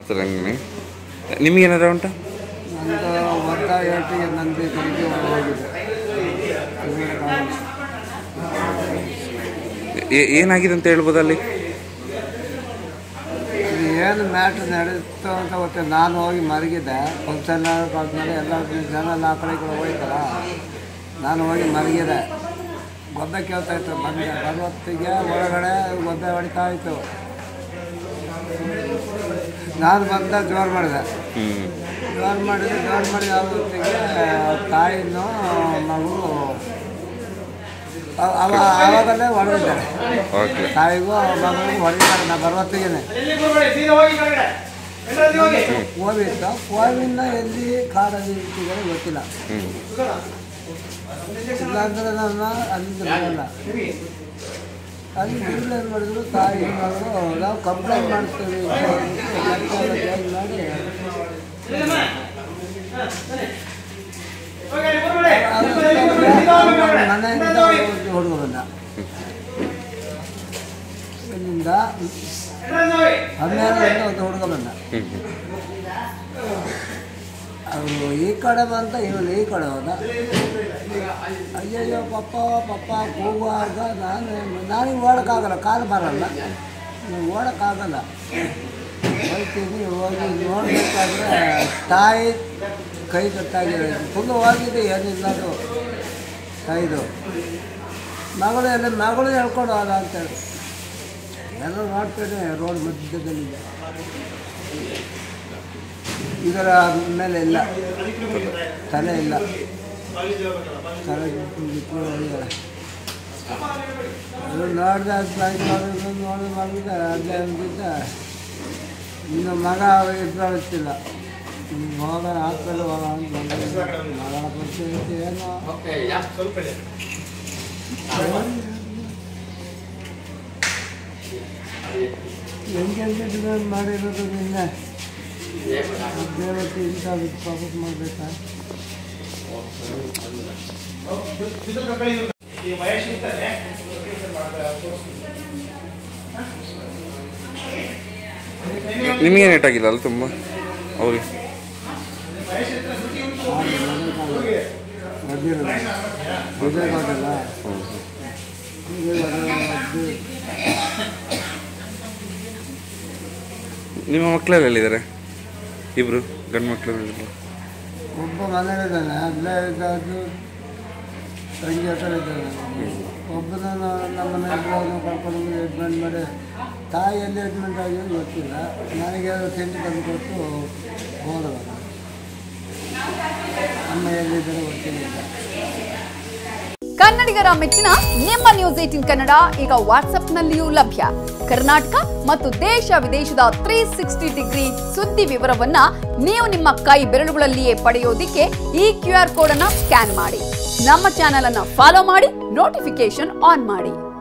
Sir ಹಂಗೆ ನಿಮಗೇನಾರ ಉಂಟಾ ನಂದು ಒತ್ತ ಏಟಿಗೆ ನಂದು ಕೈಗೆ ಹೋಗಿದೆ ಏ- ಏನಾಗಿದೆ ಅಂತ ಹೇಳ್ಬೋದು ಅಲ್ಲಿ ಇದು ಏನು ಮ್ಯಾಟ್ರ್ ನಡೀತು ಅಂತ ಗೊತ್ತಿಲ್ಲ ನಾನು ಹೋಗಿ ಮಲಗಿದ್ದೆ ಫಂಕ್ಷನ್ ಆದ್ಮೇಲೆ ಎಲ್ಲ ಜನ ಎಲ್ಲ ಆ ಕಡೆ ಈ ಕಡೆ ಹೋಯ್ತಾರ ನಾನು ಹೋಗಿ ಮಲಗಿದೆ ಗೊಬ್ಬೆ ಕೇಳ್ತಾ ಇತ್ತು ಬಂದೆ ಬರುವತ್ತಿಗೆ ಒಳಗಡೆ ಗೊಬ್ಬೆ ಹೊಡಿತಾ ಇತ್ತು ನಾನು ಬಂದ ಜೋರು ಮಾಡಿದೆ ಹ್ಞೂ ಜೋರು ಮಾಡಿದ್ರೆ ಜೋರು ಮಾಡಿ ಯಾವ ಹೊತ್ತಿಗೆ ತಾಯಿನೂ ಮಗು ಅವ ಅವ- ಆವಾಗಲೇ ಹೊಡೆದಿದ್ದಾರೆ ಓಕೆ ತಾಯಿಗೂ ಮಗಳಿಗೂ ಹೊಡೆದಿದ್ದಾರೆ ನಾ ಬರುವತ್ತಿಗೆ ಕೋವಿತ್ತು ಕೋವಿನ ಎಲ್ಲಿ ಕಾಡಲ್ಲಿ ಇಟ್ಟಿದ್ದಾರೆ ಗೊತ್ತಿಲ್ಲ ಹ್ಞೂ ಇಲ್ಲಾಂದ್ರೆ ನನ್ನ ಅಲ್ಲಿಂದ ಬರಲ್ಲ ಅಲ್ಲಿ ಬಿಲ್ ಏನು ಮಾಡಿದ್ರು ತಾಯಿ ಮಗಳು ನಾವು ಕಂಪ್ಲೇಂಟ್ ಮಾಡ್ತೀವಿ ಅಂತ ಹೇಳ್ಬಿಟ್ಟು ಲೆಕ್ಕ ಎಲ್ಲ change ಮಾಡಿ ಮನೆಯಿಂದ ಒಂದು ಹುಡುಗ ಬಂದ ಇಲ್ಲಿಂದ ಹನ್ನೆರಡರಿಂದ ಒಂದು ಹುಡುಗ ಬಂದ ಹ್ಞೂ ಹ್ಞೂ ಅವನು ಈ ಕಡೆ ಬಂತ ಇವನು ಈ ಕಡೆ ಹೋದ ಅಯ್ಯಯ್ಯೋ ಪಪ್ಪ ಪಪ್ಪ ಕೂಗುವಾಗ ನಾನು ನನಗೆ ಓಡೋಕ್ಕಾಗಲ್ಲ ಕಾಲು ಬರಲ್ಲ ನೀವು ಓಡೋಕ್ಕಾಗಲ್ಲ ಹೋಗ್ತೀನಿ ಹೋಗಿ ನೋಡಬೇಕಾದ್ರೆ ತಾಯಿ ಕೈ ಕಟ್ಟಾಗಿದೆ ಫುಲ್ಲು ಹೋಗಿದೆ ಏನಿಲ್ಲ ಅದು ಕೈದು ಮಗಳು ಎಲ್ಲ ಮಗಳು ಹೇಳ್ಕೊಂಡು ಹೋದ ಅಂತೇಳಿ ಎಲ್ಲ ನೋಡ್ತೇನೆ ರೋಡ್ ಮಧ್ಯದಲ್ಲಿದೆ ಇದರ ಮೇಲೆ ಇಲ್ಲ ತಲೆ ಇಲ್ಲ ತಲೆ ಬಿಟ್ಟು ಹೋಗಿದ್ದಾರೆ ಅದು ನೋಡಿದೆ ಅದು ಬೈಕ್ ಮಾಡೋದು ನೋಡಿ ಮಾಡಿದೆ ಅಲ್ಲೇ ಅಂದಿದ್ದ ಇನ್ನು ಮಗ ಇದ್ರಳಿಸ್ತಿಲ್ಲ ಹೋಗೋಣ ಹಾಸ್ಪಿಟಲ್ ಹೋಗೋಣ ಅಂತ ಬಂದೆ. ಮಗಳ ಪರಿಸ್ಥಿತಿ ಏನೋ ಹೆಂಗೆ ಡಿಮ್ಯಾಂಡ್ ಮಾಡಿರೋದು ನಿನ್ನೆ ದೇವತೆ ಇಂಥ ವಾಪಸ್ ಮಾಡಬೇಕಾ ನಿಮಗೇನು ಏಟಾಗಿಲ್ಲ ಅಲ್ಲ ತುಂಬ ಅವ್ರಿಗೆ ಅದಿರಲ್ಲ ವಿಜಯ್ ಮಾಡಲ್ಲ ನಿಮ್ಮ ಮಕ್ಕಳೆಲ್ಲ ಎಲ್ಲಿದ್ದಾರೆ ಇಬ್ಬರು ಗಂಡು ಮಕ್ಕಳು ಒಬ್ಬ ಮನೇಲಿದ್ದಾನೆ ಅಲ್ಲೇ ಇದ್ದದ್ದು ತಂಗಿ ಹತ್ರ ಇದ್ದಾನೆ ಒಬ್ಬನ ನಮ್ಮ ಮನೆಯವ್ರನ್ನ ಕರ್ಕೊಂಡು ಹೋಗಿ ಅಡ್ಮಿಟ್ ಮಾಡಿ ತಾಯಿ ಎಲ್ಲಿ ಅಡ್ಮಿಟ್ ಆಗಿದ್ದು ಗೊತ್ತಿಲ್ಲ ನನಗೆ ತಿಂಡಿ ತಂದು ಕೊಟ್ಟು ಹೋದವ ಅಮ್ಮ ಎಲ್ಲಿದ್ದಾರೆ ಗೊತ್ತಿಲ್ಲ ಕನ್ನಡಿಗರ ಮೆಚ್ಚಿನ ನಿಮ್ಮ ನ್ಯೂಸ್ ಏಟಿನ್ ಕನ್ನಡ ಈಗ ವಾಟ್ಸ್ಆಪ್ನಲ್ಲಿಯೂ ಲಭ್ಯ ಕರ್ನಾಟಕ ಮತ್ತು ದೇಶ ವಿದೇಶದ ತ್ರೀ ಸಿಕ್ಸ್ಟಿ ಡಿಗ್ರಿ ಸುದ್ದಿ ವಿವರವನ್ನ ನೀವು ನಿಮ್ಮ ಕೈ ಬೆರಳುಗಳಲ್ಲಿಯೇ ಪಡೆಯೋದಿಕ್ಕೆ ಈ ಕ್ಯೂ ಆರ್ ಕೋಡ್ ಅನ್ನ ಸ್ಕ್ಯಾನ್ ಮಾಡಿ ನಮ್ಮ ಚಾನೆಲ್ ಅನ್ನ ಫಾಲೋ ಮಾಡಿ ನೋಟಿಫಿಕೇಶನ್ ಆನ್ ಮಾಡಿ